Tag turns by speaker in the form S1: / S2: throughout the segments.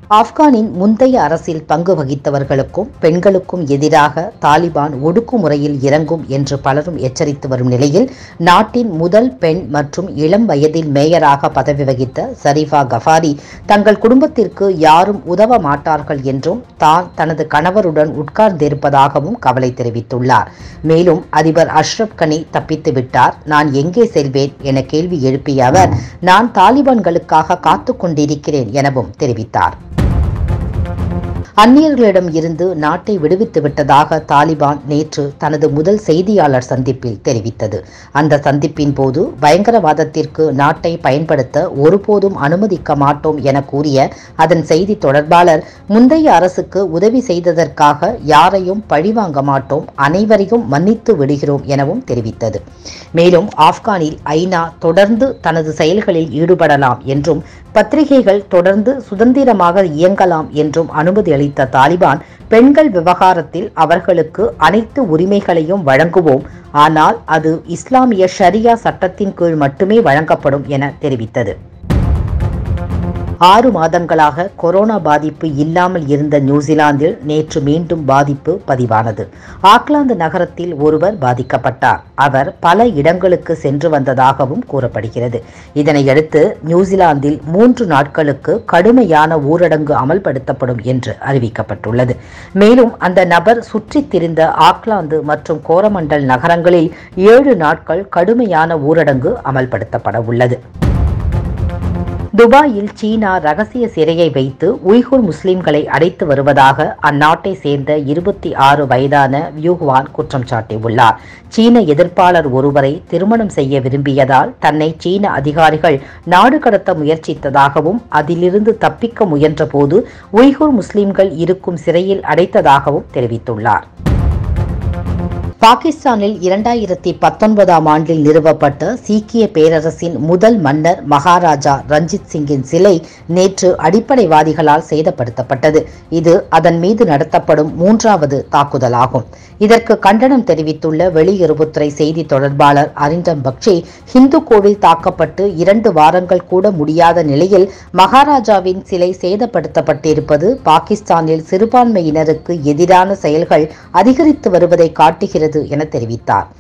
S1: ஆப்கானின் முந்தைய அரசில் பங்கு வகித்தவர்களுக்கும் பெண்களுக்கும் எதிராக தாலிபான் ஒடுக்குமுறையில் இறங்கும் என்று பலரும் எச்சரித்து வரும் நிலையில் நாட்டின் முதல் பெண் மற்றும் இளம் வயதில் மேயராக பதவி வகித்த சரிஃபா கஃபாரி தங்கள் குடும்பத்திற்கு யாரும் உதவ மாட்டார்கள் என்றும் தான் தனது கணவருடன் உட்கார்ந்திருப்பதாகவும் கவலை தெரிவித்துள்ளார் மேலும் அதிபர் அஷ்ரப் கனி தப்பித்து விட்டார் நான் எங்கே செல்வேன் என கேள்வி எழுப்பிய அவர் நான் தாலிபான்களுக்காக காத்துக் கொண்டிருக்கிறேன் எனவும் தெரிவித்தார் அந்நியர்களிடம் இருந்து நாட்டை விடுவித்து விட்டதாக தாலிபான் நேற்று தனது முதல் செய்தியாளர் சந்திப்பில் தெரிவித்தது அந்த சந்திப்பின் போது பயங்கரவாதத்திற்கு நாட்டை பயன்படுத்த ஒருபோதும் அனுமதிக்க மாட்டோம் என கூறிய அதன் செய்தி தொடர்பாளர் முந்தைய அரசுக்கு உதவி செய்ததற்காக யாரையும் பழிவாங்க மாட்டோம் அனைவரையும் மன்னித்து விடுகிறோம் எனவும் தெரிவித்தது மேலும் ஆப்கானில் ஐநா தொடர்ந்து தனது செயல்களில் ஈடுபடலாம் என்றும் பத்திரிகைகள் தொடர்ந்து சுதந்திரமாக இயங்கலாம் என்றும் அனுமதி அளித்த தாலிபான் பெண்கள் விவகாரத்தில் அவர்களுக்கு அனைத்து உரிமைகளையும் வழங்குவோம் ஆனால் அது இஸ்லாமிய ஷரியா சட்டத்தின் கீழ் மட்டுமே வழங்கப்படும் என தெரிவித்தது ஆறு மாதங்களாக கொரோனா பாதிப்பு இல்லாமல் இருந்த நியூசிலாந்தில் நேற்று மீண்டும் பாதிப்பு பதிவானது ஆக்லாந்து நகரத்தில் ஒருவர் பாதிக்கப்பட்டார் அவர் பல இடங்களுக்கு சென்று வந்ததாகவும் கூறப்படுகிறது இதனையடுத்து நியூசிலாந்தில் மூன்று நாட்களுக்கு கடுமையான ஊரடங்கு அமல்படுத்தப்படும் என்று அறிவிக்கப்பட்டுள்ளது மேலும் அந்த நபர் சுற்றித் திரிந்த ஆக்லாந்து மற்றும் கோரமண்டல் நகரங்களில் ஏழு நாட்கள் கடுமையான ஊரடங்கு அமல்படுத்தப்பட உள்ளது துபாயில் சீனா ரகசிய சிறையை வைத்து உய்குர் முஸ்லிம்களை அடைத்து வருவதாக அந்நாட்டை சேர்ந்த இருபத்தி ஆறு வயதான வியூஹ்வான் குற்றம் சாட்டியுள்ளார் சீன எதிர்ப்பாளர் ஒருவரை திருமணம் செய்ய விரும்பியதால் தன்னை சீன அதிகாரிகள் நாடு கடத்த முயற்சித்ததாகவும் அதிலிருந்து தப்பிக்க முயன்றபோது உய்குர் முஸ்லிம்கள் இருக்கும் சிறையில் அடைத்ததாகவும் தெரிவித்துள்ளார் பாகிஸ்தானில் இரண்டாயிரத்தி பத்தொன்பதாம் ஆண்டில் நிறுவப்பட்ட சீக்கிய பேரரசின் முதல் மன்னர் மகாராஜா ரஞ்சித் சிங்கின் சிலை நேற்று அடிப்படைவாதிகளால் சேதப்படுத்தப்பட்டது இது அதன் மீது நடத்தப்படும் மூன்றாவது தாக்குதலாகும் இதற்கு கண்டனம் தெரிவித்துள்ள வெளியுறவுத்துறை செய்தி தொடர்பாளர் அரிண்டம் பக்ஷி ஹிந்து கோவில் தாக்கப்பட்டு இரண்டு வாரங்கள் கூட முடியாத நிலையில் மகாராஜாவின் சிலை சேதப்படுத்தப்பட்டிருப்பது பாகிஸ்தானில் சிறுபான்மையினருக்கு எதிரான செயல்கள் அதிகரித்து வருவதை காட்டுகிறது என தெரிவித்தார்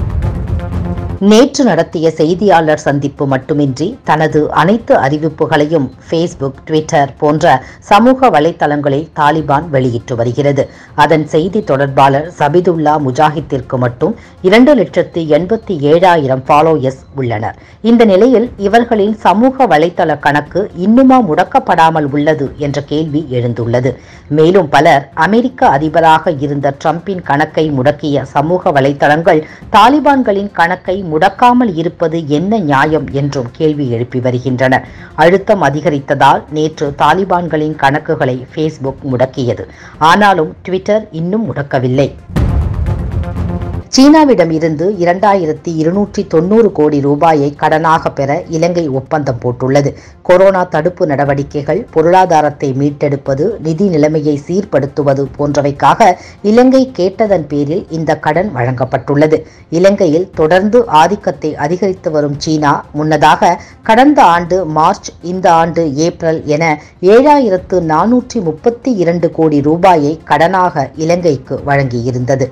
S1: நேற்று நடத்திய செய்தியாளர் சந்திப்பு மட்டுமின்றி தனது அனைத்து அறிவிப்புகளையும் ஃபேஸ்புக் ட்விட்டர் போன்ற சமூக வலைத்தளங்களில் தாலிபான் வெளியிட்டு வருகிறது அதன் செய்தி தொடர்பாளர் சபிதுல்லா முஜாஹித்திற்கு மட்டும் இரண்டு லட்சத்து எண்பத்தி ஏழாயிரம் ஃபாலோயர்ஸ் உள்ளனர் இந்த நிலையில் இவர்களின் சமூக வலைத்தள கணக்கு இன்னுமா முடக்கப்படாமல் உள்ளது என்ற கேள்வி எழுந்துள்ளது மேலும் பலர் அமெரிக்க அதிபராக இருந்த ட்ரம்பின் கணக்கை முடக்கிய சமூக வலைத்தளங்கள் தாலிபான்களின் கணக்கை முடக்காமல் இருப்பது என்ன நியாயம் என்றும் கேள்வி எழுப்பி வருகின்றனர் அழுத்தம் அதிகரித்ததால் நேற்று தாலிபான்களின் கணக்குகளை ஃபேஸ்புக் முடக்கியது ஆனாலும் ட்விட்டர் இன்னும் முடக்கவில்லை சீனாவிடம் இருந்து இரண்டாயிரத்தி இருநூற்றி தொண்ணூறு கோடி ரூபாயை கடனாக பெற இலங்கை ஒப்பந்தம் போட்டுள்ளது கொரோனா தடுப்பு நடவடிக்கைகள் பொருளாதாரத்தை மீட்டெடுப்பது நிதி நிலைமையை சீர்படுத்துவது போன்றவைக்காக இலங்கை கேட்டதன் பேரில் இந்த கடன் வழங்கப்பட்டுள்ளது இலங்கையில் தொடர்ந்து ஆதிக்கத்தை அதிகரித்து வரும் சீனா முன்னதாக கடந்த ஆண்டு மார்ச் இந்த ஆண்டு ஏப்ரல் என ஏழாயிரத்து நானூற்றி முப்பத்தி இரண்டு கோடி ரூபாயை கடனாக இலங்கைக்கு வழங்கியிருந்தது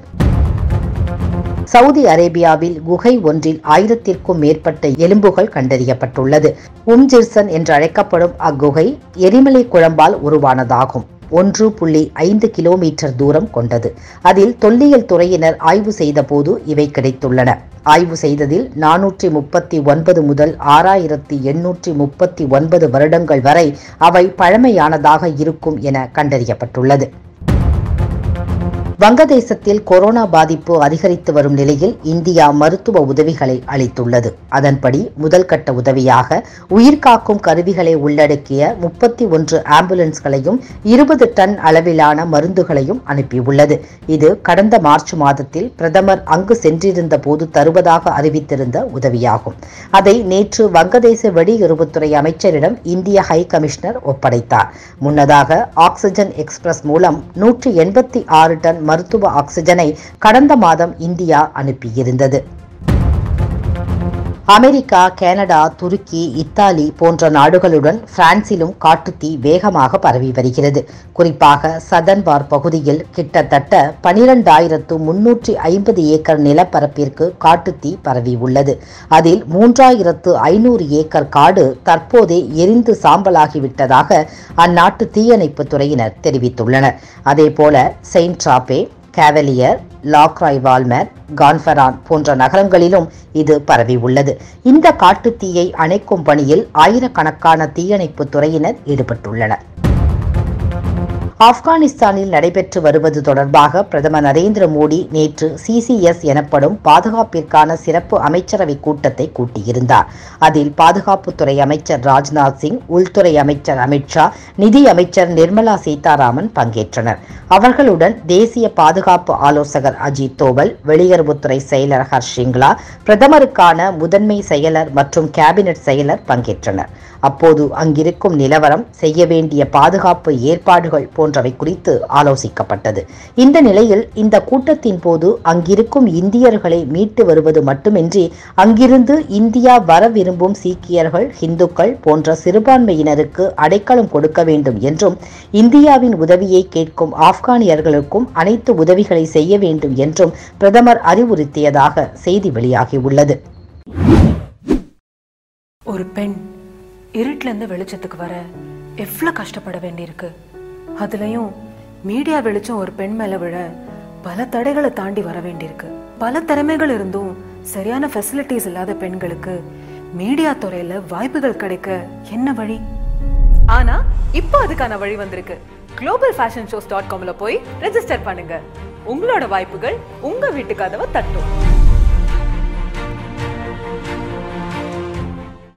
S1: சவுதி அரேபியாவில் குகை ஒன்றில் ஆயிரத்திற்கும் மேற்பட்ட எலும்புகள் கண்டறியப்பட்டுள்ளது உம்ஜிர்சன் என்று அழைக்கப்படும் அக்குகை எரிமலை குழம்பால் உருவானதாகும் ஒன்று புள்ளி ஐந்து கிலோமீட்டர் தூரம் கொண்டது அதில் தொல்லியல் துறையினர் ஆய்வு செய்தபோது இவை கிடைத்துள்ளன ஆய்வு செய்ததில் நானூற்றி முப்பத்தி ஒன்பது முதல் ஆறாயிரத்தி எண்ணூற்றி முப்பத்தி ஒன்பது வருடங்கள் வரை அவை பழமையானதாக இருக்கும் என கண்டறியப்பட்டுள்ளது வங்கதேசத்தில் கொரோனா பாதிப்பு அதிகரித்து வரும் நிலையில் இந்தியா மருத்துவ உதவிகளை அளித்துள்ளது அதன்படி முதல் கட்ட உதவியாக உயிர்காக்கும் கருவிகளை உள்ளடக்கிய முப்பத்தி ஒன்று ஆம்புலன்ஸ்களையும் இருபது டன் அளவிலான மருந்துகளையும் அனுப்பியுள்ளது இது கடந்த மார்ச் மாதத்தில் பிரதமர் அங்கு சென்றிருந்த போது தருவதாக அறிவித்திருந்த உதவியாகும் அதை நேற்று வங்கதேச வெளியுறவுத்துறை அமைச்சரிடம் இந்திய ஹை கமிஷனர் ஒப்படைத்தார் முன்னதாக ஆக்சிஜன் எக்ஸ்பிரஸ் மூலம் நூற்றி எண்பத்தி ஆறு டன் மருத்துவ ஆக்சிஜனை கடந்த மாதம் இந்தியா அனுப்பியிருந்தது அமெரிக்கா கனடா துருக்கி இத்தாலி போன்ற நாடுகளுடன் பிரான்சிலும் காட்டுத்தீ வேகமாக பரவி வருகிறது குறிப்பாக சதன்பார் பகுதியில் கிட்டத்தட்ட பனிரெண்டாயிரத்து முன்னூற்றி ஐம்பது ஏக்கர் நிலப்பரப்பிற்கு காட்டுத்தீ பரவி உள்ளது அதில் மூன்றாயிரத்து ஐநூறு ஏக்கர் காடு தற்போதே எரிந்து சாம்பலாகிவிட்டதாக அந்நாட்டு தீயணைப்பு துறையினர் தெரிவித்துள்ளனர் அதேபோல செயின்ட் டிராபே கேவலியர் லாக்ராய் வால்மர் கான்ஃபரான் போன்ற நகரங்களிலும் இது பரவி உள்ளது இந்த காட்டுத்தீயை அணைக்கும் பணியில் ஆயிரக்கணக்கான தீயணைப்பு துறையினர் ஈடுபட்டுள்ளனர் ஆப்கானிஸ்தானில் நடைபெற்று வருவது தொடர்பாக பிரதமர் நரேந்திர மோடி நேற்று சிசிஎஸ் எனப்படும் பாதுகாப்பிற்கான சிறப்பு அமைச்சரவை கூட்டத்தை கூட்டியிருந்தார் அதில் பாதுகாப்புத்துறை அமைச்சர் ராஜ்நாத் சிங் உள்துறை அமைச்சர் அமித்ஷா நிதி அமைச்சர் நிர்மலா சீதாராமன் பங்கேற்றனர் அவர்களுடன் தேசிய பாதுகாப்பு ஆலோசகர் அஜித் தோவல் வெளியுறவுத்துறை செயலர் ஹர்ஷ் சிங்லா பிரதமருக்கான முதன்மை செயலர் மற்றும் கேபினெட் செயலர் பங்கேற்றனர் அப்போது அங்கிருக்கும் நிலவரம் செய்ய வேண்டிய பாதுகாப்பு ஏற்பாடுகள் போன்றவை குறித்து ஆலோசிக்கப்பட்டது இந்த நிலையில் இந்த கூட்டத்தின் போது அங்கிருக்கும் இந்தியர்களை மீட்டு வருவது மட்டுமின்றி அங்கிருந்து இந்தியா வர விரும்பும் சீக்கியர்கள் இந்துக்கள் போன்ற சிறுபான்மையினருக்கு அடைக்கலம் கொடுக்க வேண்டும் என்றும் இந்தியாவின் உதவியை கேட்கும் ஆப்கானியர்களுக்கும் அனைத்து உதவிகளை செய்ய வேண்டும் என்றும் பிரதமர் அறிவுறுத்தியதாக செய்தி வெளியாகியுள்ளது
S2: ஒரு பெண் இருட்டுல இருந்து வெளிச்சத்துக்கு வர எவ்வளவு கஷ்டப்பட வேண்டியிருக்கு அதுலயும் மீடியா வெளிச்சம் ஒரு பெண் மேல விழ பல தடைகளை தாண்டி வர வேண்டியிருக்கு பல திறமைகள் இருந்தும் சரியான ஃபெசிலிட்டிஸ் இல்லாத பெண்களுக்கு மீடியா துறையில வாய்ப்புகள் கிடைக்க என்ன வழி ஆனா இப்போ அதுக்கான வழி வந்திருக்கு குளோபல் ஃபேஷன் ஷோஸ் டாட் காம்ல போய் ரெஜிஸ்டர் பண்ணுங்க உங்களோட வாய்ப்புகள் உங்க வீட்டு கதவை தட்டும்